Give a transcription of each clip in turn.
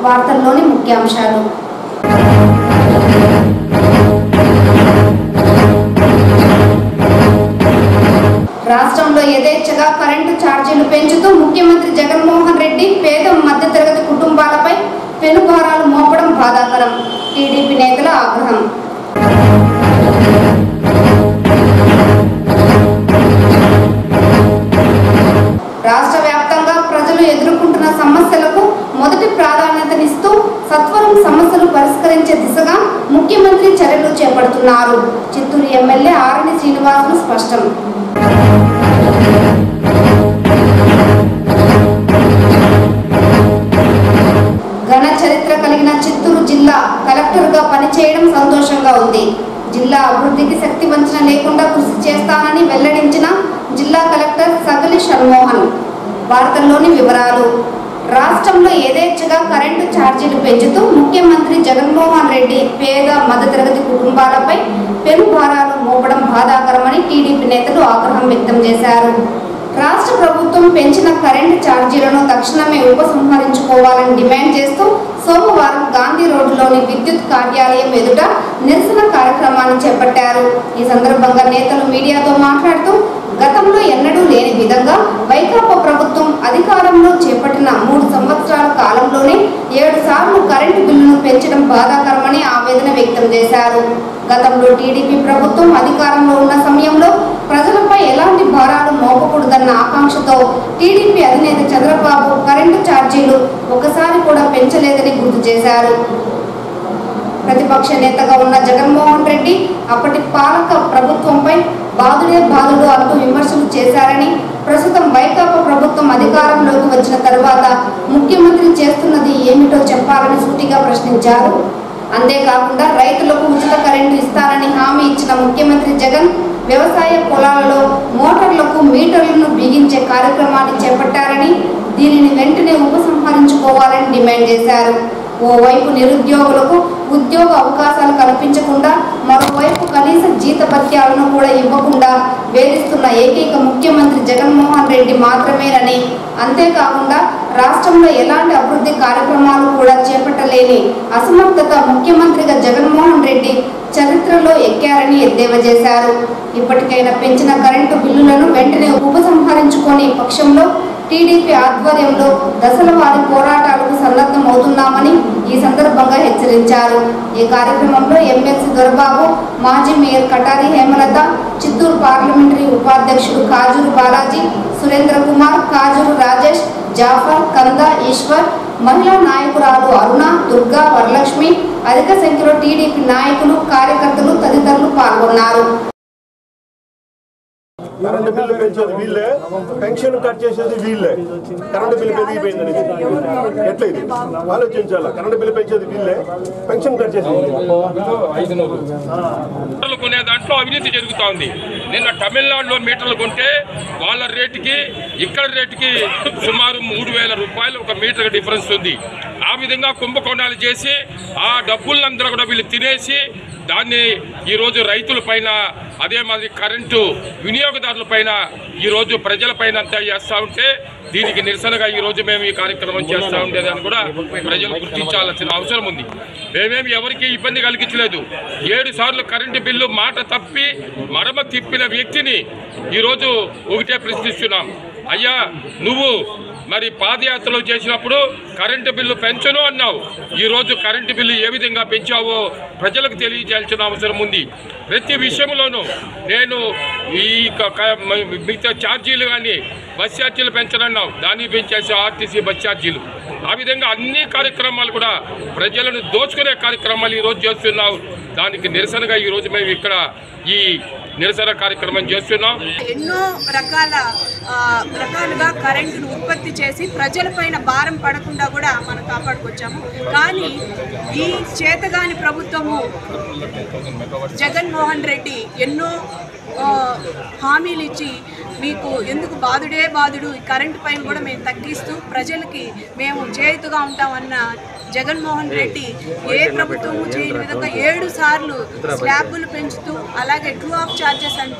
వార్తల్లోని ముఖ్యాంశాలు రాష్ట్రంలో యథేచ్ఛగా కరెంటు ఛార్జీలు పెంచుతూ ముఖ్యమంత్రి జగన్మోహన్ రెడ్డి పేద మధ్యతరగతి కుటుంబాలపై పెనుభారాలు మోపడం బాధాకరం టీడీపీ నేతల ఆగ్రహం రాష్ట్ర వ్యాప్తంగా ప్రజలు ఎదుర్కొంటున్న సమస్యలకు మొదటి ప్రాధాన్యతనిస్తూ సత్వరం సమస్యలు పరిష్కరించే దిశగా ముఖ్యమంత్రి చర్యలు చేపడుతున్నారు చిత్తూరు ఎమ్మెల్యే ఆరణి శ్రీనివాసులు స్పష్టం ఘన చరిత్ర కలిగిన చిత్తూరు జిల్లా కలెక్టర్గా పనిచేయడం సంతోషంగా ఉంది జిల్లా అభివృద్ధికి శక్తి వంచన లేకుండా కృషి చేస్తానని వెల్లడించిన జిల్లా కలెక్టర్ సగలి షణ్మోహన్ వార్తల్లోని వివరాలు రాష్ట్రంలో యథేచ్ఛగా కరెంటు ఛార్జీలు పెంచుతూ ముఖ్యమంత్రి జగన్మోహన్ రెడ్డి పేద మధ్యతరగతి కుటుంబాలపై పెను భారాలు మోపడం బాధాకరమని టీడీపీ నేతలు ఆగ్రహం వ్యక్తం చేశారు రాష్ట్ర ప్రభుత్వం పెంచిన కరెంటు ఛార్జీలను తక్షణమే ఉపసంహరించుకోవాలని డిమాండ్ చేస్తూ సోమవారం గాంధీ రోడ్డులోని విద్యుత్ కార్యాలయం ఎదుట నిరసన కార్యక్రమాన్ని చేపట్టారు ఈ సందర్భంగా నేతలు మీడియాతో మాట్లాడుతూ గతంలో ఎన్నడూ లేని విధంగా వైకాపా ప్రభుత్వం అధికారంలో చేపట్టిన మూడు సంవత్సరాల కాలంలోనే ఏడు సార్లు కరెంటు బిల్లును పెంచడం బాధాకరమని ఆవేదన వ్యక్తం చేశారు గతంలో టీడీపీ ప్రభుత్వం అధికారంలో ఉన్న సమయంలో ప్రజలపై ఎలాంటి భారాలు మోపకూడదన్న ఆకాంక్షతో టీడీపీ అధినేత చంద్రబాబు కరెంటు ఛార్జీలు ఒకసారి కూడా పెంచలేదని గుర్తు చేశారు ప్రతిపక్ష నేతగా ఉన్న జగన్మోహన్ రెడ్డి అప్పటి పాలక ప్రభుత్వంపై బాధుడే బాధుడు అంటూ విమర్శలు చేశారని ప్రస్తుతం వైకాపా ప్రభుత్వం అధికారంలోకి వచ్చిన తరువాత ముఖ్యమంత్రి చేస్తున్నది ఏమిటో చెప్పాలని సూటిగా ప్రశ్నించారు అంతేకాకుండా రైతులకు ఉచిత కరెంటు ఇస్తారని హామీ ఇచ్చిన ముఖ్యమంత్రి జగన్ వ్యవసాయ పొలాలలో మోటార్లకు మీటర్లను బిగించే కార్యక్రమాన్ని చేపట్టారని దీనిని వెంటనే ఉపసంహరించుకోవాలని డిమాండ్ చేశారు ఓవైపు నిరుద్యోగులకు ఉద్యోగ అవకాశాలు కల్పించకుండా మరోవైపు కనీస జీతభత్యాలను కూడా ఇవ్వకుండా వేధిస్తున్న ఏకైక ముఖ్యమంత్రి జగన్మోహన్ రెడ్డి మాత్రమేనని అంతేకాకుండా రాష్ట్రంలో ఎలాంటి అభివృద్ధి కార్యక్రమాలు కూడా చేపట్టలేని అసమర్థత ముఖ్యమంత్రిగా జగన్మోహన్ రెడ్డి చరిత్రలో ఎక్కారని ఎద్దేవా చేశారు ఇప్పటికైనా పెంచిన కరెంటు బిల్లులను వెంటనే ఉపసంహరించుకొని పక్షంలో టీడీపీ ఆధ్వర్యంలో దశల వారి పోరాటాలకు సన్నద్ధమవుతున్నామని ఈ సందర్భంగా హెచ్చరించారు ఈ కార్యక్రమంలో ఎమ్మెల్సీ దొరబాబు మాజీ మేయర్ కటారి హేమలత చిత్తూరు పార్లమెంటరీ ఉపాధ్యక్షుడు కాజూరు బాలాజీ సురేంద్ర కుమార్ కాజూరు రాజేష్ జాఫర్ కంద ఈశ్వర్ మహిళా నాయకురాలు అరుణ దుర్గా వరలక్ష్మి అధిక సంఖ్యలో టీడీపీ నాయకులు కార్యకర్తలు తదితరులు పాల్గొన్నారు కరెంటు బిల్లు పెంచేది వీళ్ళే పెన్షన్ కట్ చేసేది వీళ్ళే కరెంటు బిల్లు పెరిగిపోయిందని ఎట్లా ఇది ఆలోచించాలా కరెంటు బిల్లు పెంచేది వీళ్ళే పెన్షన్ కట్ చేసేది వీళ్ళే. మీటర్లు కొనే దాంట్లో అవినీతి జరుగుతా ఉంది నిన్న తమిళనాడులో మీటర్లు కొంటే వాళ్ళ రేటుకి ఇక్కడ రేటుకి సుమారు మూడు వేల రూపాయలు ఒక మీటర్ డిఫరెన్స్ ఉంది ఆ విధంగా కుంభకోణాలు చేసి ఆ డబ్బులందరూ కూడా వీళ్ళు తినేసి దాన్ని ఈరోజు రైతుల పైన అదే మాదిరి కరెంటు వినియోగదారుల పైన ఈరోజు ప్రజల పైన అంతా చేస్తూ ఉంటే దీనికి నిరసనగా ఈ రోజు మేము ఈ కార్యక్రమం చేస్తూ ఉండేదని కూడా ప్రజలు గుర్తించాల్సిన అవసరం ఉంది మేమేమి ఎవరికి ఇబ్బంది కలిగించలేదు ఏడు సార్లు కరెంటు బిల్లు మాట తప్పి మడమ తిప్పిన వ్యక్తిని ఈరోజు ఒకటే ప్రశ్నిస్తున్నాం అయ్యా నువ్వు మరి పాదయాత్రలు చేసినప్పుడు కరెంటు బిల్లు పెంచను అన్నావు ఈరోజు కరెంటు బిల్లు ఏ విధంగా పెంచావో ప్రజలకు తెలియజేయాల్సిన అవసరం ఉంది ప్రతి విషయంలోనూ నేను ఈ క- క- మిగతా ఛార్జీలు కానీ బస్ ఛార్జీలు పెంచనన్నావు దాన్ని పెంచేసి ఆర్టీసీ బస్ ఛార్జీలు ఆ విధంగా అన్ని కార్యక్రమాలు కూడా ప్రజలను దోచుకునే కార్యక్రమాలు ఈరోజు చేస్తున్నావు దానికి నిరసనగా ఈరోజు మేము ఇక్కడ ఈ నిరసన కార్యక్రమం చేస్తున్నాం ఎన్నో రకాల ఆ, రకాలుగా కరెంటును ఉత్పత్తి చేసి ప్రజలపైన భారం పడకుండా కూడా మనం కాపాడుకొచ్చాము కానీ ఈ చేతగాని ప్రభుత్వము జగన్మోహన్ రెడ్డి ఎన్నో ఆ, హామీలు ఇచ్చి మీకు ఎందుకు బాధుడే బాధుడు ఈ కరెంటు పైన కూడా మేము తగ్గిస్తూ ప్రజలకి మేము చేతుగా ఉంటామన్న జగన్మోహన్ రెడ్డి ఏ ప్రభుత్వము చేయని విధంగా ఏడు సార్లు స్లాబులు పెంచుతూ అలాగే ట్రూ ఆఫ్ ఛార్జెస్ అంటూ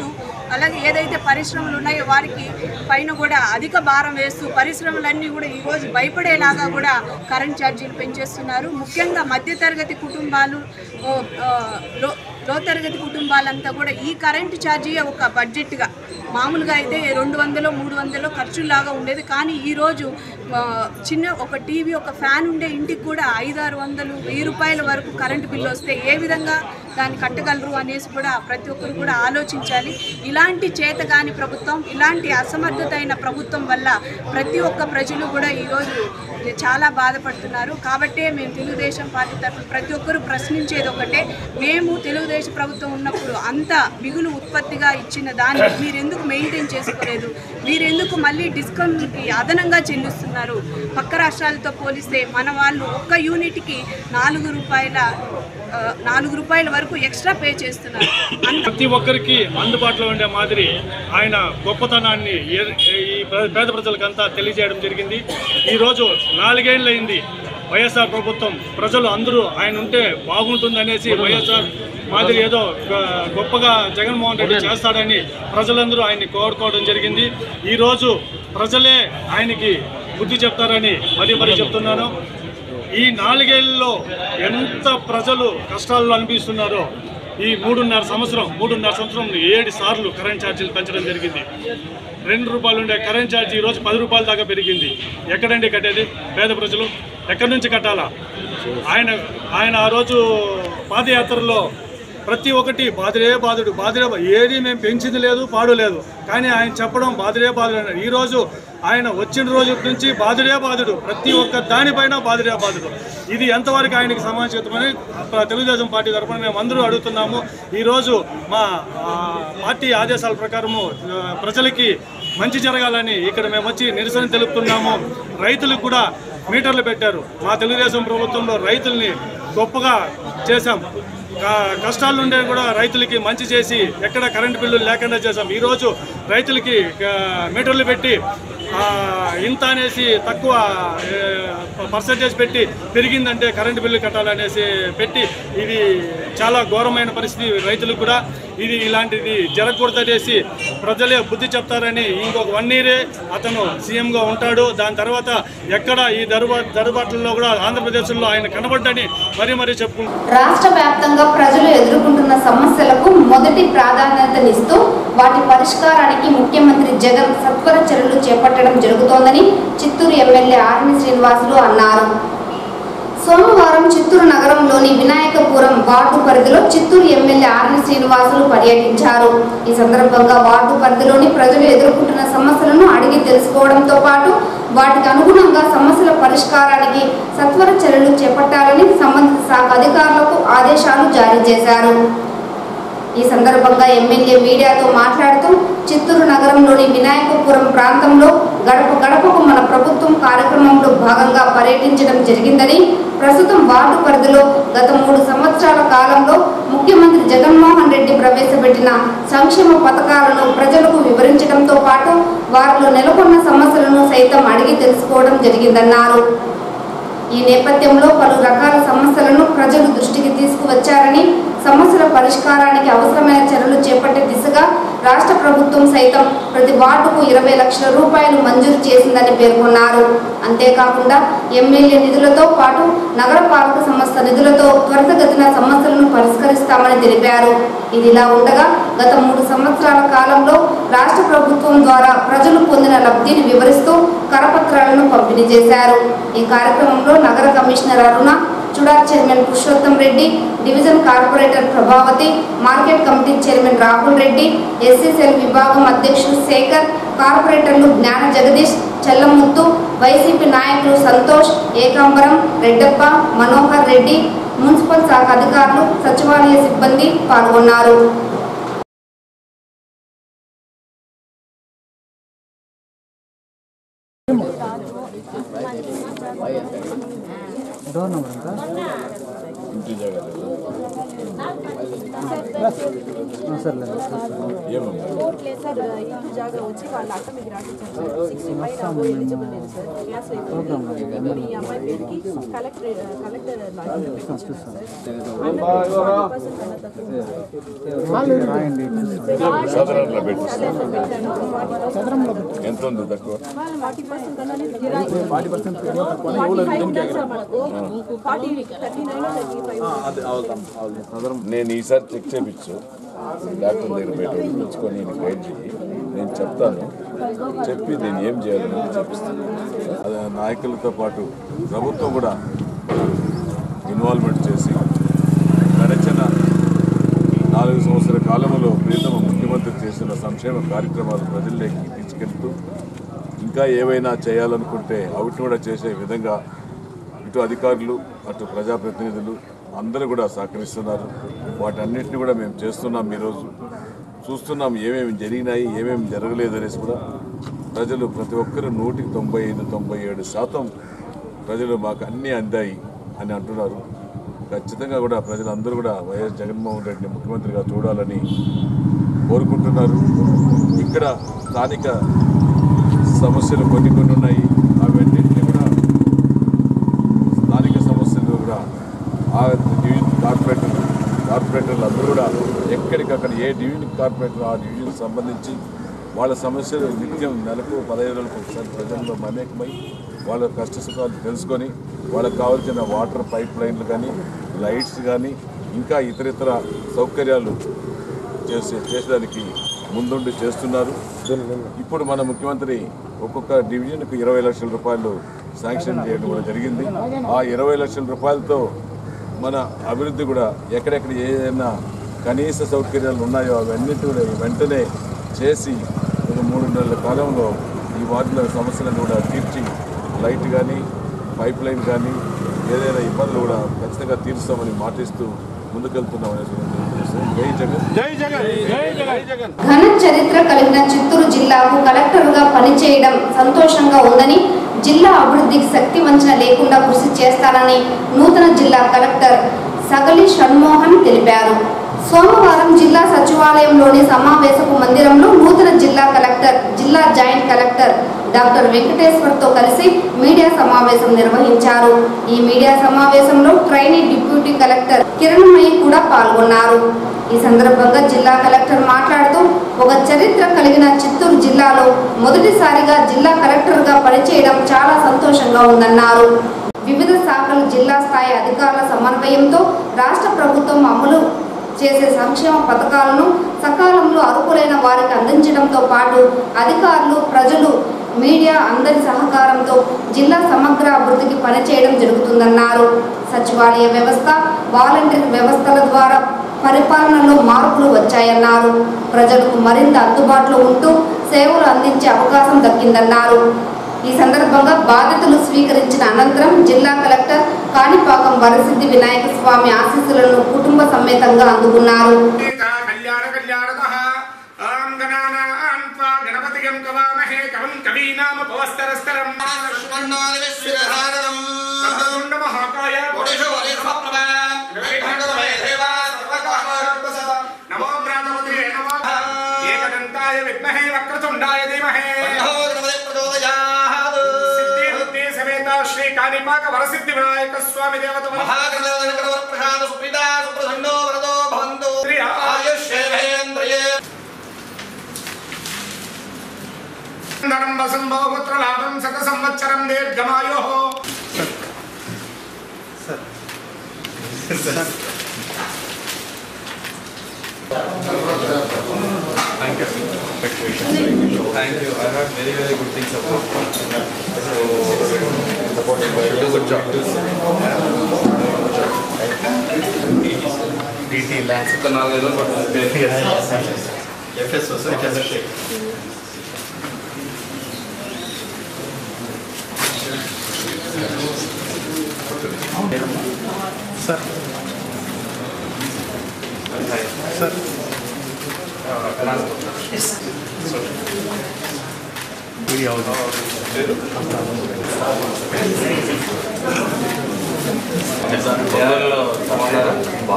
అలాగే ఏదైతే పరిశ్రమలు ఉన్నాయో వారికి పైన కూడా అధిక భారం వేస్తూ పరిశ్రమలన్నీ కూడా ఈరోజు భయపడేలాగా కూడా కరెంట్ ఛార్జీలు పెంచేస్తున్నారు ముఖ్యంగా మధ్యతరగతి కుటుంబాలు ఓ, ఆ, లో లో తరగతి కుటుంబాలంతా కూడా ఈ కరెంటు ఛార్జీ ఒక బడ్జెట్గా మామూలుగా అయితే రెండు వందలు మూడు వందలు ఖర్చులాగా ఉండేది కానీ ఈరోజు ఆ, చిన్న ఒక టీవీ ఒక ఫ్యాన్ ఉండే ఇంటికి కూడా ఐదారు వందలు వెయ్యి రూపాయల వరకు కరెంటు బిల్లు వస్తే ఏ విధంగా దాన్ని కట్టగలరు అనేసి కూడా ప్రతి ఒక్కరు కూడా ఆలోచించాలి ఇలాంటి చేతగాని ప్రభుత్వం ఇలాంటి అసమర్థత అయిన ప్రభుత్వం వల్ల ప్రతి ఒక్క ప్రజలు కూడా ఈరోజు చాలా బాధపడుతున్నారు కాబట్టే మేము తెలుగుదేశం పార్టీ తరఫున ప్రతి ఒక్కరూ ప్రశ్నించేది ఒకటే మేము తెలుగుదేశం ప్రభుత్వం ఉన్నప్పుడు అంత మిగులు ఉత్పత్తిగా ఇచ్చిన దాన్ని మీరు ఎందుకు మెయింటైన్ చేసుకోలేదు మీరు ఎందుకు మళ్ళీ డిస్కౌంట్కి అదనంగా చెల్లిస్తున్నారు పక్క రాష్ట్రాలతో పోలిస్తే మన వాళ్ళు ఒక్క యూనిట్కి నాలుగు రూపాయల ఆ, నాలుగు రూపాయల వరకు ఎక్స్ట్రా పే చేస్తున్నారు అంత ప్రతి ఒక్కరికి అందుబాటులో ఉండే మాదిరి ఆయన గొప్పతనాన్ని ఏ- ఈ ప్ర- పేద ప్రజలకంతా తెలియజేయడం జరిగింది ఈరోజు నాలుగేళ్ళయింది వైఎస్ఆర్ ప్రభుత్వం ప్రజలు అందరూ ఆయన ఉంటే బాగుంటుంది అనేసి వైఎస్ఆర్ మాదిరి ఏదో గ- గొప్పగా జగన్మోహన్ రెడ్డి చేస్తాడని ప్రజలందరూ ఆయన్ని కోరుకోవడం జరిగింది ఈరోజు ప్రజలే ఆయనకి బుద్ధి చెప్తారని మరీ మరీ చెప్తున్నాను ఈ నాలుగేళ్లలో ఎంత ప్రజలు కష్టాల్లో అనిపిస్తున్నారో ఈ మూడున్నర సంవత్సరం మూడున్నర సంవత్సరం ఏడు సార్లు కరెంట్ ఛార్జీలు పెంచడం జరిగింది రెండు రూపాయలు ఉండే కరెంట్ ఛార్జీ ఈరోజు పది రూపాయల దాకా పెరిగింది ఎక్కడండి కట్టేది పేద ప్రజలు ఎక్కడి నుంచి కట్టాలా ఆయన ఆయన ఆ రోజు పాదయాత్రలో ప్రతి ఒక్కటి బాధరే బాధుడు బాధరే బా- ఏది మేము పెంచింది లేదు పాడు లేదు కానీ ఆయన చెప్పడం బాధరే బాధుడు అన్నారు ఈరోజు ఆయన వచ్చిన రోజు నుంచి బాధుడే బాధుడు ప్రతి ఒక్క దానిపైన బాధుడే బాధుడు ఇది ఎంతవరకు ఆయనకి సమాచారమని తెలుగుదేశం పార్టీ తరఫున మేము అందరూ అడుగుతున్నాము ఈరోజు మా ఆ, పార్టీ ఆదేశాల ప్రకారము ఆ, ప్రజలకి మంచి జరగాలని ఇక్కడ మేము వచ్చి నిరసన తెలుపుతున్నాము రైతులకు కూడా మీటర్లు పెట్టారు మా తెలుగుదేశం ప్రభుత్వంలో రైతుల్ని గొప్పగా చేశాం క- కష్టాలు ఉండే కూడా రైతులకి మంచి చేసి ఎక్కడ కరెంటు బిల్లులు లేకుండా చేశాం ఈరోజు రైతులకి ఆ, మీటర్లు పెట్టి ఆ, ఇంత అనేసి తక్కువ పర్సంటేజ్ పెట్టి పెరిగిందంటే కరెంటు బిల్లు కట్టాలనేసి పెట్టి ఇది చాలా ఘోరమైన పరిస్థితి రైతులకు కూడా ఇది ఇలాంటిది జరగకూడదనేసి ప్రజలే బుద్ధి చెప్తారని ఇంకొక వన్ ఇయరే అతను సీఎంగా ఉంటాడు దాని తర్వాత ఎక్కడ ఈ దరుబా దరుబాట్లలో కూడా ఆంధ్రప్రదేశ్లో ఆయన కనబడ్డని మరీ మరీ చెప్పుకుంటున్నారు రాష్ట్ర వ్యాప్తంగా ప్రజలు ఎదుర్కొంటున్న సమస్యలకు మొదటి ప్రాధాన్యతనిస్తూ వాటి పరిష్కారానికి ముఖ్యమంత్రి జగన్ సత్వర చర్యలు చేపట్టడం జరుగుతోందని చిత్తూరు ఎమ్మెల్యే ఆర్మి శ్రీనివాసులు అన్నారు సోమవారం చిత్తూరు నగరంలోని వినాయకపురం వార్డు పరిధిలో చిత్తూరు ఎమ్మెల్యే ఆర్ని శ్రీనివాసులు పర్యటించారు ఈ సందర్భంగా వార్డు పరిధిలోని ప్రజలు ఎదుర్కొంటున్న సమస్యలను అడిగి తెలుసుకోవడంతో పాటు వాటికి అనుగుణంగా సమస్యల పరిష్కారానికి సత్వర చర్యలు చేపట్టాలని సంబంధిత శాఖ అధికారులకు ఆదేశాలు జారీ చేశారు ఈ సందర్భంగా ఎమ్మెల్యే మీడియాతో మాట్లాడుతూ చిత్తూరు నగరంలోని వినాయకపురం ప్రాంతంలో గడప గడపకు మన ప్రభుత్వం కార్యక్రమంలో భాగంగా పర్యటించడం జరిగిందని ప్రస్తుతం వార్డు పరిధిలో గత మూడు సంవత్సరాల కాలంలో ముఖ్యమంత్రి జగన్మోహన్ రెడ్డి ప్రవేశపెట్టిన సంక్షేమ పథకాలను ప్రజలకు వివరించడంతో పాటు వారిలో నెలకొన్న సమస్యలను సైతం అడిగి తెలుసుకోవడం జరిగిందన్నారు ఈ నేపథ్యంలో పలు రకాల సమస్యలను ప్రజలు దృష్టికి తీసుకువచ్చారని సమస్యల పరిష్కారానికి అవసరమైన చర్యలు చేపట్టే దిశగా రాష్ట్ర ప్రభుత్వం సైతం ప్రతి వార్డుకు ఇరవై లక్షల రూపాయలు మంజూరు చేసిందని పేర్కొన్నారు అంతేకాకుండా ఎమ్మెల్యే నిధులతో పాటు నగరపాలక సంస్థ నిధులతో త్వరితగతిన సమస్యలను పరిష్కరిస్తామని తెలిపారు ఇదిలా ఉండగా గత మూడు సంవత్సరాల కాలంలో రాష్ట్ర ప్రభుత్వం ద్వారా ప్రజలు పొందిన లబ్ధిని వివరిస్తూ కరపత్రాలను పంపిణీ చేశారు ఈ కార్యక్రమంలో నగర commissioner Aruna Chuda chairman Purushottam Reddy division corporator Prabhavathi market committee chairman Rahul Reddy SC cell విభాగం అధ్యక్షుడు శేఖర్ కార్పొరేటర్లు జ్ఞాన జగదీష్ చెల్లముత్తు వైసీపీ నాయకులు సంతోష్ ఏకాంబరం రెడ్డప్ప మనోహర్ రెడ్డి మున్సిపల్ శాఖ అధికారులు సచివాలయ సిబ్బంది పాల్గొన్నారు డోర్ నెంబర్ ఎంత కోర్టులే సార్ ఇంటి జాగా వచ్చి వాళ్ళ అక్క మీకు రాసిచ్చారు సార్ సిక్స్టీ ఫైవ్ నాకు ఎలిజిబుల్ లేదు సార్ క్లాస్ అయిపోయింది ఇప్పుడు ఈ అమ్మాయి పేరుకి కలెక్టర్ కలెక్టర్ లాగిన్ పెట్టించారు సార్ అందులో 40% కన్నా తక్కువ సదరంలో పెట్టు సదరంలో పెట్టాను ఎంత ఉంది తక్కువ ఫార్టీ పర్సెంట్ కన్నా ఫార్టీ పర్సెంట్ ఫైవ్ ఉంటుంది సార్ మనకు forty thirty nine thirty five నేను ఈసారి చెక్ చేయించు డాక్టర్ దగ్గర పెట్టి తెచ్చుకొని నేను గైడ్ చేయి నేను చెప్తాను చెప్పి నేను ఏం చేయాలని చూపిస్తాను అదే నాయకులతో పాటు ప్రభుత్వం కూడా ఇన్వాల్వ్మెంట్ చేసి గడిచిన నాలుగు సంవత్సరాల కాలంలో ప్రీతమ ముఖ్యమంత్రి చేసిన సంక్షేమ కార్యక్రమాలు ప్రజల్లోకి తీసుకెళ్తూ ఇంకా ఏవైనా చేయాలనుకుంటే అవిటి కూడా చేసే విధంగా ఇటు అధికారులు అటు ప్రజాప్రతినిధులు అందరూ కూడా సహకరిస్తున్నారు వాటన్నిటిని కూడా మేము చేస్తున్నాం ఈరోజు చూస్తున్నాం ఏమేమి జరిగినాయి ఏమేమి జరగలేదు అనేసి కూడా ప్రజలు ప్రతి ఒక్కరు నూటికి తొంభై ఐదు తొంభై ఏడు శాతం ప్రజలు మాకు అన్నీ అందాయి అని అంటున్నారు ఖచ్చితంగా కూడా ప్రజలందరూ కూడా వైఎస్ జగన్మోహన్ రెడ్డిని ముఖ్యమంత్రిగా చూడాలని కోరుకుంటున్నారు ఇక్కడ స్థానిక సమస్యలు కొన్ని కొన్ని ఉన్నాయి అవన్నింటినీ కూడా స్థానిక సమస్యలు కూడా ఆ డివిజన్ కార్పొరేటర్ కార్పొరేటర్లు అందరూ కూడా ఎక్కడికక్కడ ఏ డివిజన్ కార్పొరేటర్ ఆ డివిజన్కి సంబంధించి వాళ్ళ సమస్యలు నిత్యం నెలకు పదహైదు రోజులకు ఒకసారి ప్రజల్లో మమేకమై వాళ్ళ కష్ట సుఖాలు తెలుసుకొని వాళ్ళకి కావాల్సిన వాటర్ పైప్ లైన్లు కానీ లైట్స్ కానీ ఇంకా ఇతర ఇతర సౌకర్యాలు చేసే చేసేదానికి ముందుండి చేస్తున్నారు ఇప్పుడు మన ముఖ్యమంత్రి ఒక్కొక్క డివిజన్కు ఇరవై లక్షల రూపాయలు శాంక్షన్ చేయడం కూడా జరిగింది ఆ ఇరవై లక్షల రూపాయలతో మన అభివృద్ధి కూడా ఎక్కడెక్కడ ఏదైనా కనీస సౌకర్యాలు ఉన్నాయో అవన్నీ కూడా వెంటనే చేసి ఒక మూడు నెలల కాలంలో ఈ వార్డుల సమస్యలను కూడా తీర్చి లైట్ కానీ పైప్ లైన్ కానీ ఏదైనా ఇబ్బందులు కూడా ఖచ్చితంగా తీరుస్తామని మాటిస్తూ ముందుకెళ్తున్నామని జై జగన్ జై జగన్ జై జగన్ ఘన చరిత్ర కలిగిన చిత్తూరు జిల్లాకు కలెక్టర్గా పనిచేయడం సంతోషంగా ఉందని జిల్లా అభివృద్ధికి శక్తి వంచన లేకుండా కృషి చేస్తానని నూతన జిల్లా కలెక్టర్ సగలి షణ్మోహన్ తెలిపారు సోమవారం జిల్లా సచివాలయంలోని సమావేశపు మందిరంలో నూతన జిల్లా కలెక్టర్ జిల్లా జాయింట్ కలెక్టర్ డాక్టర్ వెంకటేశ్వర్తో కలిసి మీడియా సమావేశం నిర్వహించారు ఈ మీడియా సమావేశంలో ట్రైనీ డిప్యూటీ కలెక్టర్ కిరణ్మయి కూడా పాల్గొన్నారు ఈ సందర్భంగా జిల్లా కలెక్టర్ మాట్లాడుతూ ఒక చరిత్ర కలిగిన చిత్తూరు జిల్లాలో మొదటిసారిగా జిల్లా కలెక్టర్గా పనిచేయడం చాలా సంతోషంగా ఉందన్నారు వివిధ శాఖల జిల్లా స్థాయి అధికారుల సమన్వయంతో రాష్ట్ర ప్రభుత్వం అమలు చేసే సంక్షేమ పథకాలను సకాలంలో అర్హులైన వారికి అందించడంతో పాటు అధికారులు ప్రజలు మీడియా అందరి సహకారంతో జిల్లా సమగ్ర అభివృద్ధికి పనిచేయడం జరుగుతుందన్నారు సచివాలయ వ్యవస్థ వాలంటీర్ వ్యవస్థల ద్వారా పరిపాలనలో మార్పులు వచ్చాయన్నారు ప్రజలకు మరింత అందుబాటులో ఉంటూ సేవలు అందించే అవకాశం దక్కిందన్నారు ఈ సందర్భంగా బాధ్యతలు స్వీకరించిన అనంతరం జిల్లా కలెక్టర్ కాణిపాకం వరసిద్ధి వినాయక స్వామి ఆశీస్సులను కుటుంబ సమేతంగా అందుకున్నారు కళ్యాణ కళ్యాణతః ఆం గణానాం త్వా గణపతిగం కవామహే కవం కవీనామపవస్తరస్తరం కర్ణకుండ మహాకాయ నమో ప్రాణపతే నమః ఏకదంతాయ విద్మహే వక్రతుండాయ ధీమహే సిద్ధి బుద్ధి సమేత శ్రీ కాణిపాక వరసిద్ధి వినాయక స్వామి దేవత శ్రీ ధనం వసం బహుపుత్ర లాభం శత సంవత్సరం దీర్ఘమాయో Thank you. I heard very, very good things about So, do good job. DT lands. ఒక నాలుగైదు రోజులు పడుతుంది. FS వస్తుంది, FS. జనాల్లో బాగున్నారా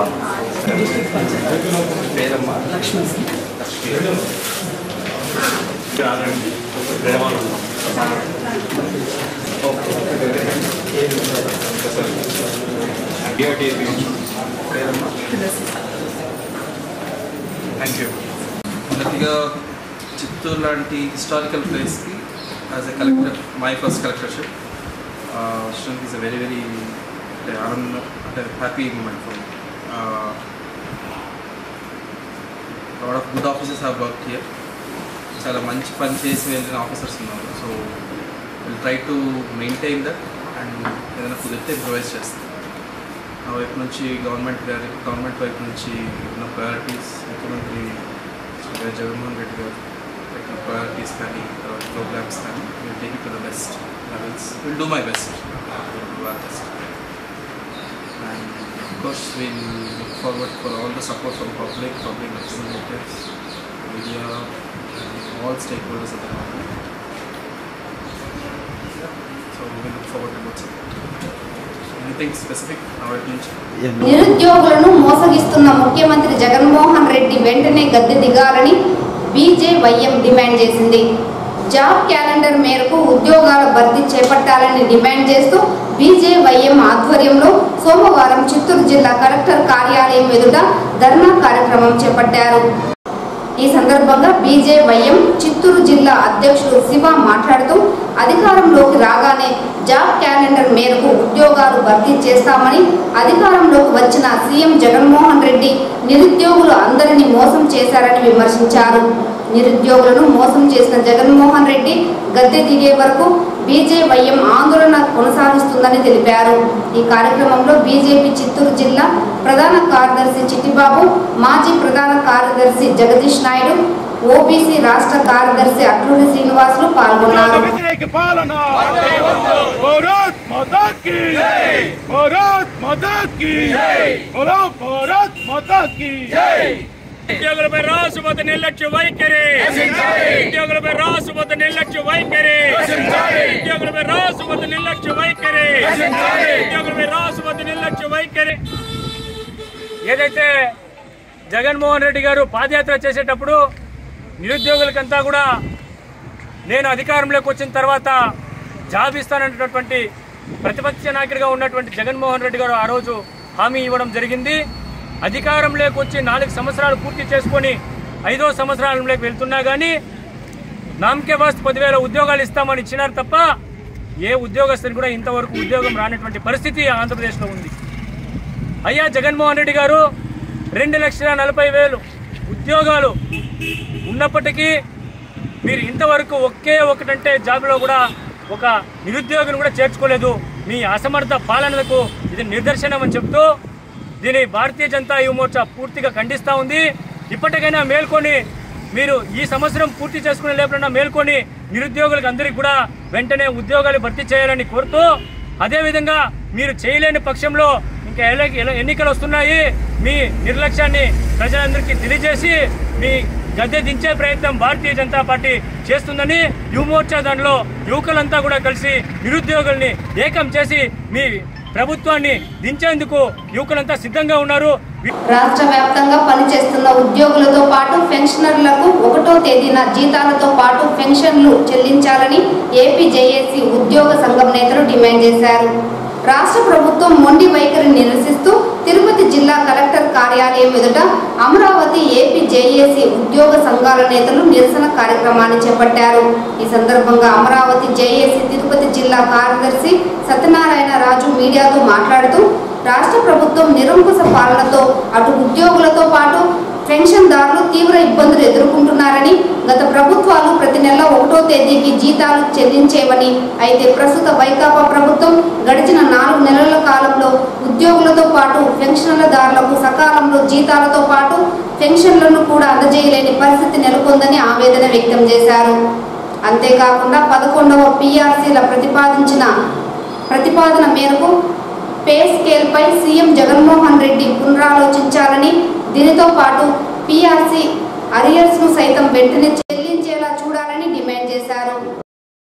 పేరమ్మా లక్ష్మి పేరమ్మా థ్యాంక్ యూ మొదటిగా చిత్తూరు లాంటి హిస్టారికల్ ప్లేస్కి as a collector my first collectorship student is a very very అంటే ఆనందం అంటే happy moment for lot of good officers have work here చాలా మంచి పని చేసి వెళ్ళిన ఆఫీసర్స్ ఉన్నారు so will try to maintain that and ఏదైనా కుదిరితే ఇంప్రొవైజ్ చేస్తాం నా వైపు నుంచి గవర్నమెంట్ గారి గవర్నమెంట్ వైపు నుంచి ఉన్న ప్రయారిటీస్ ముఖ్యమంత్రి శ్రీ వైఎస్ జగన్మోహన్ రెడ్డి గారు పెట్టిన ప్రయారిటీస్ కానీ తర్వాత ప్రోగ్రామ్స్ కానీ will take it to the best levels will do my best best and of course we'll look forward for all the support from public, public representatives, media, and all stakeholders of the government. So we look forward to good support. Anything specific our నుంచి నిరుద్యోగులను మోసగిస్తున్న ముఖ్యమంత్రి జగన్మోహన్ రెడ్డి వెంటనే గద్దె దిగాలని BJYM demand చేసింది job calendar మేరకు ఉద్యోగాల భర్తీ చేపట్టాలని డిమాండ్ చేస్తూ బీజేవైఎం ఆధ్వర్యంలో సోమవారం చిత్తూరు జిల్లా కలెక్టర్ కార్యాలయం ఎదుట ధర్నా కార్యక్రమం చేపట్టారు ఈ సందర్భంగా బీజేవైఎం చిత్తూరు జిల్లా అధ్యక్షుడు శివ మాట్లాడుతూ అధికారంలోకి రాగానే జాబ్ క్యాలెండర్ మేరకు ఉద్యోగాలు భర్తీ చేస్తామని అధికారంలోకి వచ్చిన సీఎం జగన్మోహన్ రెడ్డి నిరుద్యోగులు అందరినీ మోసం చేశారని విమర్శించారు నిరుద్యోగులను మోసం చేసిన జగన్మోహన్ రెడ్డి గద్దె దిగే వరకు బీజేవైఎం ఆందోళన కొనసాగిస్తుందని తెలిపారు ఈ కార్యక్రమంలో బీజేపీ చిత్తూరు జిల్లా ప్రధాన కార్యదర్శి చిట్టిబాబు మాజీ ప్రధాన కార్యదర్శి జగదీష్ నాయుడు ఓబీసీ రాష్ట్ర కార్యదర్శి అట్లూరి శ్రీనివాసులు పాల్గొన్నారు వ్యతిరేక పాలన భారత్ మాతా కీ భారత్ మాతా కీ బోలో భారత్ మాతా కీ ఉద్యోగులపై రాసుమత నిర్లక్ష్య వైఖరి ఉద్యోగులపై రాసుమత నిర్లక్ష్య వైఖరి ఉద్యోగులపై రాసుమత నిర్లక్ష్య వైఖరి ఉద్యోగులపై రాసుమత నిర్లక్ష్య వైఖరి ఏదైతే జగన్మోహన్ రెడ్డి గారు పాదయాత్ర చేసేటప్పుడు నిరుద్యోగులకంతా కూడా నేను అధికారంలోకి వచ్చిన తర్వాత జాబ్ ఇస్తానన్నటువంటి ప్రతిపక్ష నాయకుడిగా ఉన్నటువంటి జగన్మోహన్ రెడ్డి గారు ఆ రోజు హామీ ఇవ్వడం జరిగింది అధికారంలోకి వచ్చి నాలుగు సంవత్సరాలు పూర్తి చేసుకొని ఐదో సంవత్సరాలలోకి వెళ్తున్నా కానీ నామకే వాస్తు పదివేల ఉద్యోగాలు ఇస్తామని ఇచ్చినారు తప్ప ఏ ఉద్యోగస్తుని కూడా ఇంతవరకు ఉద్యోగం రానటువంటి పరిస్థితి ఆంధ్రప్రదేశ్లో ఉంది అయ్యా జగన్మోహన్ రెడ్డి గారు రెండు లక్షల నలభై వేలు ఉద్యోగాలు ఉన్నప్పటికీ మీరు ఇంతవరకు ఒకే ఒకటంటే జాబ్లో కూడా ఒక నిరుద్యోగిని కూడా చేర్చుకోలేదు మీ అసమర్థ పాలనలకు ఇది నిదర్శనం అని చెప్తూ దీని భారతీయ జనతా యువ మోర్చా పూర్తిగా ఖండిస్తూ ఉంది ఇప్పటికైనా మేల్కొని మీరు ఈ సంవత్సరం పూర్తి చేసుకునే లేపలన్నా మేల్కొని నిరుద్యోగులకు అందరికీ కూడా వెంటనే ఉద్యోగాలు భర్తీ చేయాలని కోరుతూ అదేవిధంగా మీరు చేయలేని పక్షంలో ఇంకా ఎల- ఎల- ఎన్నికలు వస్తున్నాయి మీ నిర్లక్ష్యాన్ని ప్రజలందరికీ తెలియజేసి మీ గద్దె దించే ప్రయత్నం భారతీయ జనతా పార్టీ చేస్తుందని యువ మోర్చా దానిలో యువకులంతా కూడా కలిసి నిరుద్యోగుల్ని ఏకం చేసి మీ ప్రభుత్వాన్ని దించేందుకు యువకులంతా సిద్ధంగా ఉన్నారు రాష్ట్ర వ్యాప్తంగా పనిచేస్తున్న ఉద్యోగులతో పాటు పెన్షనర్లకు ఒకటో తేదీన జీతాలతో పాటు పెన్షన్లు చెల్లించాలని ఏపీ జేఏసీ ఉద్యోగ సంఘం నేతలు డిమాండ్ చేశారు రాష్ట్ర ప్రభుత్వం మొండి వైఖరిని నిరసిస్తూ తిరుపతి జిల్లా కలెక్టర్ కార్యాలయం ఎదుట అమరావతి ఏపీ జేఏసీ ఉద్యోగ సంఘాల నేతలు నిరసన కార్యక్రమాన్ని చేపట్టారు ఈ సందర్భంగా అమరావతి జేఏసీ తిరుపతి జిల్లా కార్యదర్శి సత్యనారాయణ రాజు మీడియాతో మాట్లాడుతూ రాష్ట్ర ప్రభుత్వం నిరంకుశ పాలనతో అటు ఉద్యోగులతో పాటు పెన్షన్దారులు తీవ్ర ఇబ్బందులు ఎదుర్కొంటున్నారని గత ప్రభుత్వాలు ప్రతి నెల ఒకటో తేదీకి జీతాలు చెల్లించేవని అయితే ప్రస్తుత వైకాపా ప్రభుత్వం గడిచిన నాలుగు నెలల కాలంలో ఉద్యోగులతో పాటు పెన్షన్లదారులకు సకాలంలో జీతాలతో పాటు పెన్షన్లను కూడా అందజేయలేని పరిస్థితి నెలకొందని ఆవేదన వ్యక్తం చేశారు అంతేకాకుండా పదకొండవ పిఆర్సీల ప్రతిపాదించిన ప్రతిపాదన మేరకు పే స్కేల్పై సీఎం జగన్మోహన్ రెడ్డి పునరాలోచించాలని దీనితో పాటు పీఆర్సీ అరియర్స్ను సైతం వెంటనే చెల్లించేలా చూడాలని డిమాండ్ చేశారు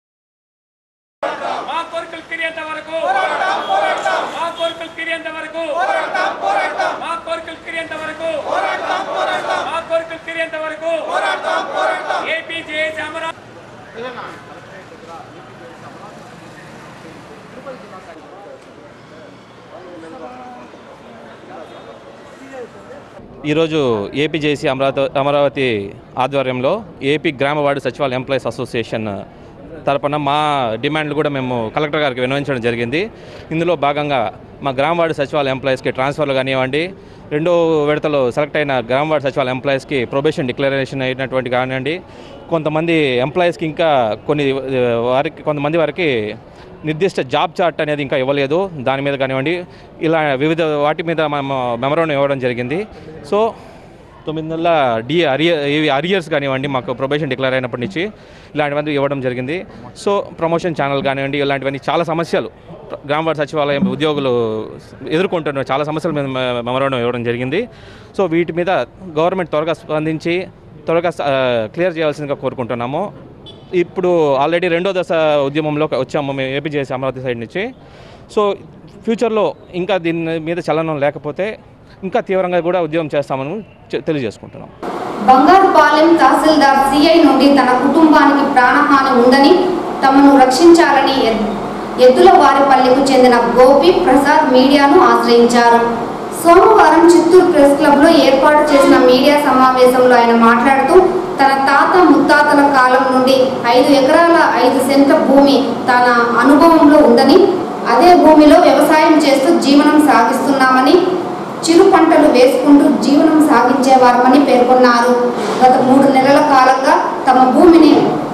ఈరోజు ఏపీ జేసీ అమరావతి అమరావతి ఆధ్వర్యంలో ఏపీ గ్రామ వార్డు సచివాలయ ఎంప్లాయీస్ అసోసియేషన్ తరపున మా డిమాండ్లు కూడా మేము కలెక్టర్ గారికి విన్నవించడం జరిగింది ఇందులో భాగంగా మా గ్రామ వార్డు సచివాలయ ఎంప్లాయీస్కి ట్రాన్స్ఫర్లు కానివ్వండి రెండో విడతలో సెలెక్ట్ అయిన గ్రామ వార్డు సచివాలయ ఎంప్లాయీస్కి ప్రొబేషన్ డిక్లరేషన్ అయినటువంటి కానివ్వండి కొంతమంది ఎంప్లాయీస్కి ఇంకా కొన్ని ఆ, వారికి కొంతమంది వారికి నిర్దిష్ట జాబ్ చార్ట్ అనేది ఇంకా ఇవ్వలేదు దాని మీద కానివ్వండి ఇలా వివిధ వాటి మీద మేము మెమరాండం ఇవ్వడం జరిగింది సో తొమ్మిది నెలల డి అరియర్ ఇవి అరియర్స్ కానివ్వండి మాకు ప్రొబేషన్ డిక్లేర్ అయినప్పటి నుంచి ఇలాంటివన్నీ ఇవ్వడం జరిగింది సో ప్రమోషన్ ఛానల్ కానివ్వండి ఇలాంటివన్నీ చాలా సమస్యలు గ్రామ వార్డు సచివాలయం ఉద్యోగులు ఎదుర్కొంటున్న చాలా సమస్యల మీద మె- మెమరాండం ఇవ్వడం జరిగింది సో వీటి మీద గవర్నమెంట్ త్వరగా స్పందించి త్వరగా ఆ, క్లియర్ చేయాల్సిందిగా కోరుకుంటున్నాము ఇప్పుడు ఆల్రెడీ రెండో దశ ఉద్యమంలో వచ్చాము మేము ఏపీ చేసి అమరావతి సైడ్ నుంచి సో ఫ్యూచర్లో ఇంకా దీని మీద చలనం లేకపోతే ఇంకా తీవ్రంగా కూడా ఉద్యమం చేస్తామని చె- తెలియజేసుకుంటున్నాం బంగారుపాలెం తహసీల్దార్ సిఐ నుండి తన కుటుంబానికి ప్రాణహాని ఉందని తమను రక్షించాలని ఎద్- ఎద్దుల వారిపల్లికు చెందిన గోపి ప్రసాద్ మీడియాను ఆశ్రయించారు సోమవారం చిత్తూరు ప్రెస్ క్లబ్లో ఏర్పాటు చేసిన మీడియా సమావేశంలో ఆయన మాట్లాడుతూ తన తాత ముత్తాతల కాలం నుండి ఐదు ఎకరాల ఐదు సెంట్ల భూమి తన అనుభవంలో ఉందని అదే భూమిలో వ్యవసాయం చేస్తూ జీవనం సాగిస్తున్నామని చిరు పంటలు వేసుకుంటూ జీవనం సాగించేవారమని పేర్కొన్నారు గత మూడు నెలల కాలంగా తమ భూమిని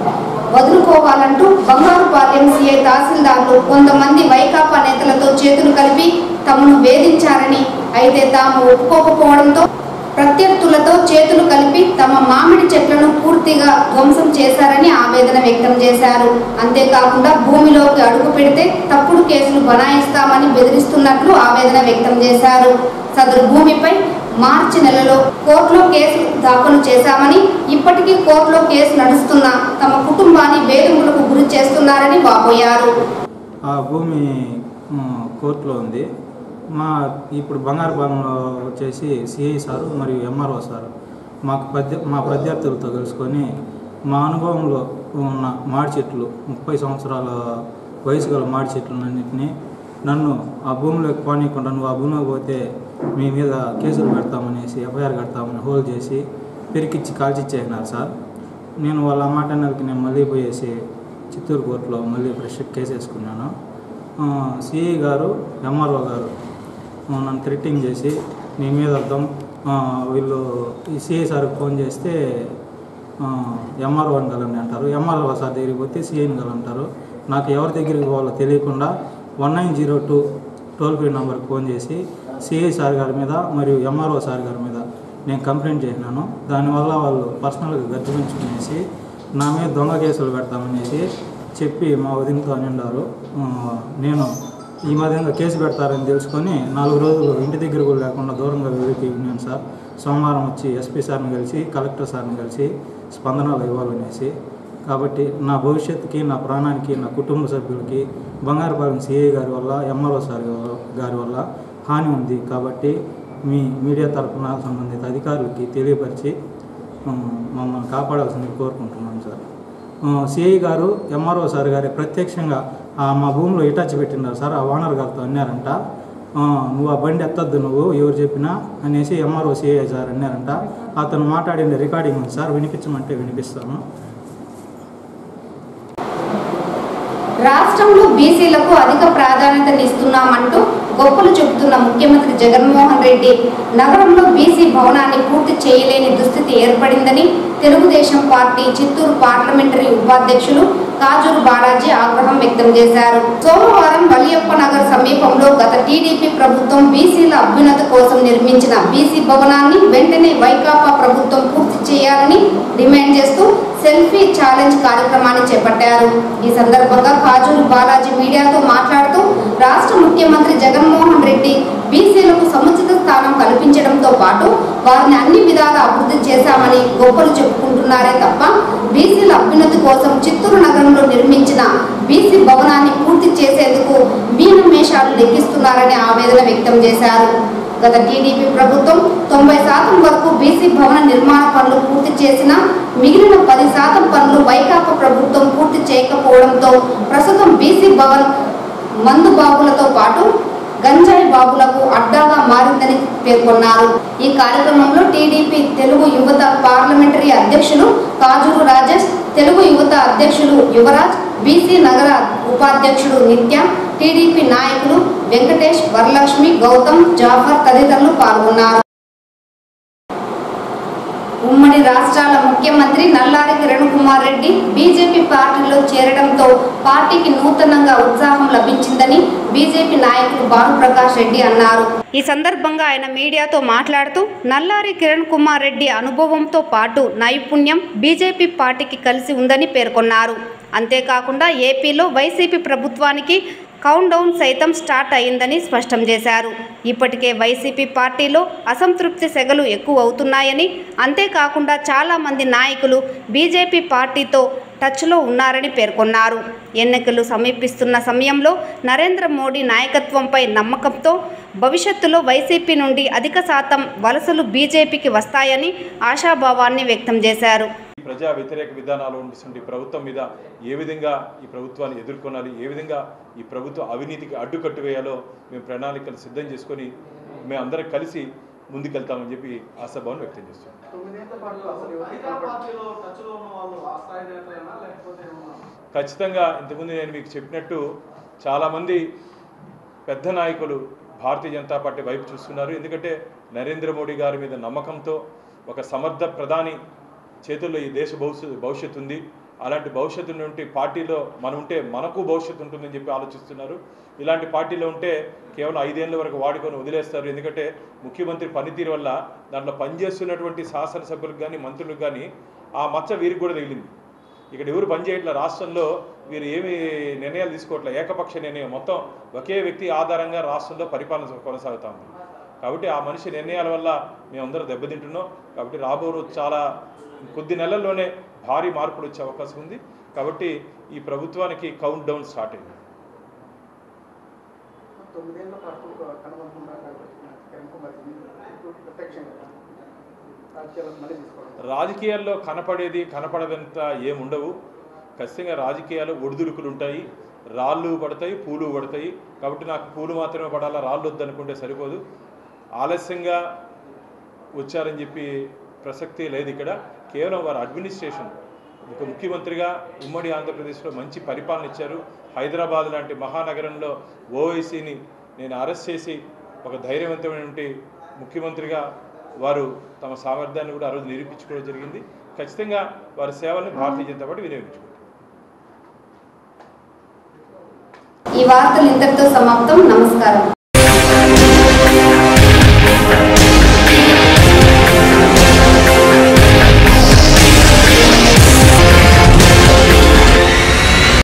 వదులుకోవాలంటూ బంగారుపాలెం సీఐ తహసీల్దార్లు కొంతమంది వైకాపా నేతలతో చేతులు కలిపి తమను వేధించారని అయితే తాము ఒప్పుకోకపోవడంతో ప్రత్యర్థులతో చేతులు కలిపి తమ మామిడి చెట్లను పూర్తిగా ధ్వంసం చేశారని ఆవేదన వ్యక్తం చేశారు అంతేకాకుండా భూమిలోకి అడుగు పెడితే తప్పుడు కేసులు బనాయిస్తామని బెదిరిస్తున్నట్లు ఆవేదన వ్యక్తం చేశారు సదరు భూమిపై మార్చి నెలలో కోర్టులో కేసు దాఖలు చేశామని ఇప్పటికీ కోర్టులో కేసు నడుస్తున్న తమ కుటుంబాన్ని వేధింపులకు గురి చేస్తున్నారని వాపోయారు ఆ భూమి మ్, కోర్టులో ఉంది మా ఇప్పుడు బంగారుపాలెంలో వచ్చేసి సిఐ సారు మరియు ఎంఆర్ఓ సారు మాకు ప్రత్య మా ప్రత్యర్థులతో కలుసుకొని మా అనుభవంలో ఉన్న మాడి చెట్లు ముప్పై సంవత్సరాల వయసు గల మాడి చెట్లన్నింటినీ నన్ను ఆ భూమిలోకి పోనీయకుండా నువ్వు ఆ భూమిలోకి పోతే మీ మీద కేసులు పెడతామనేసి ఎఫ్ఐఆర్ కడతామని హోల్డ్ చేసి పెరికిచ్చి కాల్చిచ్చేసినారు సార్ నేను వాళ్ళ మాట నెలకి నేను మళ్ళీ పోయేసి చిత్తూరు కోర్టులో మళ్ళీ ఫ్రెష్ కేసు వేసుకున్నాను సిఐ గారు ఎంఆర్ఓ గారు ఆ, నన్ను థ్రెట్టింగ్ చేసి నీ మీద అర్థం ఆ, వీళ్ళు ఈ సిఐ సార్కి ఫోన్ చేస్తే ఎంఆర్ఓ అని కలండి అంటారు ఎంఆర్ఓ సార్ దగ్గరికి పోతే సిఐని కలంటారు నాకు ఎవరి దగ్గరికి పోవాలో తెలియకుండా one nine zero two toll free నెంబర్కి ఫోన్ చేసి సిఐ సార్ గారి మీద మరియు ఎంఆర్ఓ సార్ గారి మీద నేను కంప్లైంట్ చేసినాను దానివల్ల వాళ్ళు పర్సనల్గా గర్జమించుకునేసి నా మీద దొంగ కేసులు పెడతామనేసి చెప్పి మా వదినతో అనిండారు ఆ, నేను ఈ మధ్యంగా కేసు పెడతారని తెలుసుకొని నాలుగు రోజులు ఇంటి దగ్గర కూడా లేకుండా దూరంగా వెళ్ళి ఉన్నాను సార్ సోమవారం వచ్చి ఎస్పీ సార్ని కలిసి కలెక్టర్ సార్ని కలిసి స్పందనలు ఇవ్వాలనేసి కాబట్టి నా భవిష్యత్తుకి నా ప్రాణానికి నా కుటుంబ సభ్యులకి బంగారుపాలెం సిఐ గారి వల్ల ఎంఆర్ఓ సార్ గారి వల్ల హాని ఉంది కాబట్టి మీ మీడియా తరఫున సంబంధిత అధికారులకి తెలియపరిచి ఉమ్, మమ్మల్ని కాపాడాల్సింది కోరుకుంటున్నాను సార్ సిఐ గారు ఎంఆర్ఓ సార్ గారి ప్రత్యక్షంగా ఆ మా భూమిలో ఇటాచి పెట్టినారు సార్ ఆ ఓనర్ గారితో అన్నారంట ఆ, నువ్వు ఆ బండి ఎత్తద్దు నువ్వు ఎవరు చెప్పినా అనేసి ఎంఆర్ఓ సిఐ సార్ అన్నారంట అతను మాట్లాడిన రికార్డింగ్ ఉంది సార్ వినిపించమంటే వినిపిస్తాను రాష్ట్రంలో బీసీలకు అధిక ప్రాధాన్యతనిస్తున్నామంటూ గొప్పలు చెబుతున్న ముఖ్యమంత్రి జగన్మోహన్ రెడ్డి నగరంలో బీసీ భవనాన్ని పూర్తి చేయలేని దుస్థితి ఏర్పడిందని తెలుగుదేశం పార్టీ చిత్తూరు పార్లమెంటరీ ఉపాధ్యక్షులు కాజూరు బాలాజీ ఆగ్రహం వ్యక్తం చేశారు సోమవారం వలియప్ప నగర్ సమీపంలో గత టీడీపీ ప్రభుత్వం బీసీల అభ్యున్నతి కోసం నిర్మించిన బీసీ భవనాన్ని వెంటనే వైకాపా ప్రభుత్వం పూర్తి చేయాలని డిమాండ్ చేస్తూ సెల్ఫీ ఛాలెంజ్ కార్యక్రమాన్ని చేపట్టారు ఈ సందర్భంగా కాజూరు బాలాజీ మీడియాతో మాట్లాడుతూ రాష్ట్ర ముఖ్యమంత్రి జగన్మోహన్ రెడ్డి బీసీలకు సముచిత స్థానం కల్పించడంతో పాటు వారిని అన్ని విధాల అభివృద్ధి చేశామని గొప్పలు చెప్పుకుంటున్నారే తప్ప బీసీల అభ్యున్నతి కోసం చిత్తూరు నగరంలో నిర్మించిన బీసీ భవనాన్ని పూర్తి చేసేందుకు మీనమేషాలు లెక్కిస్తున్నారని ఆవేదన వ్యక్తం చేశారు గత టీడీపీ ప్రభుత్వం తొంభై శాతం వరకు బీసీ భవన నిర్మాణ పనులు పూర్తి చేసిన మిగిలిన పది శాతం పనులు వైకాపా ప్రభుత్వం పూర్తి చేయకపోవడంతో ప్రస్తుతం బీసీ భవన్ మందు బాబులతో పాటు గంజాయి బాబులకు అడ్డాగా మారిందని పేర్కొన్నారు ఈ కార్యక్రమంలో టీడీపీ తెలుగు యువత పార్లమెంటరీ అధ్యక్షులు కాజూరు రాజేష్ తెలుగు యువత అధ్యక్షులు యువరాజ్ బీసీ నగర ఉపాధ్యక్షుడు నిత్య టీడీపీ నాయకులు వెంకటేష్ వరలక్ష్మి గౌతమ్ జాఫర్ తదితరులు పాల్గొన్నారు ఉమ్మడి రాష్ట్రాల ముఖ్యమంత్రి నల్లారి కిరణ్ కుమార్ రెడ్డి బీజేపీ పార్టీలో చేరడంతో పార్టీకి నూతనంగా ఉత్సాహం లభించిందని బీజేపీ నాయకులు భానుప్రకాష్ రెడ్డి అన్నారు ఈ సందర్భంగా ఆయన మీడియాతో మాట్లాడుతూ నల్లారి కిరణ్ కుమార్ రెడ్డి అనుభవంతో పాటు నైపుణ్యం బీజేపీ పార్టీకి కలిసి ఉందని పేర్కొన్నారు అంతేకాకుండా ఏపీలో వైసీపీ ప్రభుత్వానికి కౌంట్ డౌన్ సైతం స్టార్ట్ అయిందని స్పష్టం చేశారు ఇప్పటికే వైసీపీ పార్టీలో అసంతృప్తి సెగలు ఎక్కువ అవుతున్నాయని అంతేకాకుండా చాలామంది నాయకులు బీజేపీ పార్టీతో టచ్లో ఉన్నారని పేర్కొన్నారు ఎన్నికలు సమీపిస్తున్న సమయంలో నరేంద్ర మోడీ నాయకత్వంపై నమ్మకంతో భవిష్యత్తులో వైసీపీ నుండి అధిక శాతం వలసలు బీజేపీకి వస్తాయని ఆశాభావాన్ని వ్యక్తం చేశారు ప్రజా వ్యతిరేక విధానాలు ఉన్నటువంటి ప్రభుత్వం మీద ఏ విధంగా ఈ ప్రభుత్వాన్ని ఎదుర్కొనాలి ఏ విధంగా ఈ ప్రభుత్వ అవినీతికి అడ్డుకట్టు వేయాలో మేము ప్రణాళికలు సిద్ధం చేసుకొని మేము అందరం కలిసి ముందుకెళ్తామని చెప్పి ఆశాభావం వ్యక్తం చేస్తున్నాం ఖచ్చితంగా ఇంతకుముందు నేను మీకు చెప్పినట్టు చాలామంది పెద్ద నాయకులు భారతీయ జనతా పార్టీ వైపు చూస్తున్నారు ఎందుకంటే నరేంద్ర మోడీ గారి మీద నమ్మకంతో ఒక సమర్థ ప్రధాని చేతుల్లో ఈ దేశ భవిష్యత్తు భవిష్యత్తు ఉంది అలాంటి భవిష్యత్తు నుండి పార్టీలో మనం ఉంటే మనకు భవిష్యత్తు ఉంటుందని చెప్పి ఆలోచిస్తున్నారు ఇలాంటి పార్టీలో ఉంటే కేవలం ఐదేళ్ల వరకు వాడుకొని వదిలేస్తారు ఎందుకంటే ముఖ్యమంత్రి పనితీరు వల్ల దాంట్లో పనిచేస్తున్నటువంటి శాసనసభ్యులకు కానీ మంత్రులకు కానీ ఆ మచ్చ వీరికి కూడా తగిలింది ఇక్కడ ఎవరు పనిచేయట్లే రాష్ట్రంలో వీరు ఏమి నిర్ణయాలు తీసుకోవట్లే ఏకపక్ష నిర్ణయం మొత్తం ఒకే వ్యక్తి ఆధారంగా రాష్ట్రంలో పరిపాలన కొనసాగుతా ఉంది కాబట్టి ఆ మనిషి నిర్ణయాల వల్ల మేమందరం దెబ్బతింటున్నాం కాబట్టి రాబో రోజు చాలా కొద్ది నెలల్లోనే భారీ మార్పులు వచ్చే అవకాశం ఉంది కాబట్టి ఈ ప్రభుత్వానికి కౌంట్ డౌన్ స్టార్ట్ అయింది తొమ్మిదేళ్ల పాటు కనబడకుండా కిరణ్ కుమార్ ప్రత్యక్షంగా రాజ్యాలకు మళ్ళీ తీసుకోవడం రాజకీయాల్లో కనపడేది కనపడదంత ఏముండవు ఖచ్చితంగా రాజకీయాలు ఒడిదుడుకులు ఉంటాయి రాళ్ళు పడతాయి పూలు పడతాయి కాబట్టి నాకు పూలు మాత్రమే పడాలా రాళ్ళు వద్దనుకుంటే సరిపోదు ఆలస్యంగా వచ్చారని చెప్పి ప్రసక్తి లేదు ఇక్కడ కేవలం వారి అడ్మినిస్ట్రేషన్ ఒక ముఖ్యమంత్రిగా ఉమ్మడి ఆంధ్రప్రదేశ్లో మంచి పరిపాలన ఇచ్చారు హైదరాబాద్ లాంటి మహానగరంలో ఓవైసీని నేను అరెస్ట్ చేసి ఒక ధైర్యవంతమైనటువంటి ముఖ్యమంత్రిగా వారు తమ సామర్థ్యాన్ని కూడా ఆ రోజు నిరూపించుకోవడం జరిగింది ఖచ్చితంగా వారి సేవల్ని భారతీయ జనతా పార్టీ వినియోగించుకుంటుంది ఈ వార్తలు ఇంతటితో సమాప్తం నమస్కారం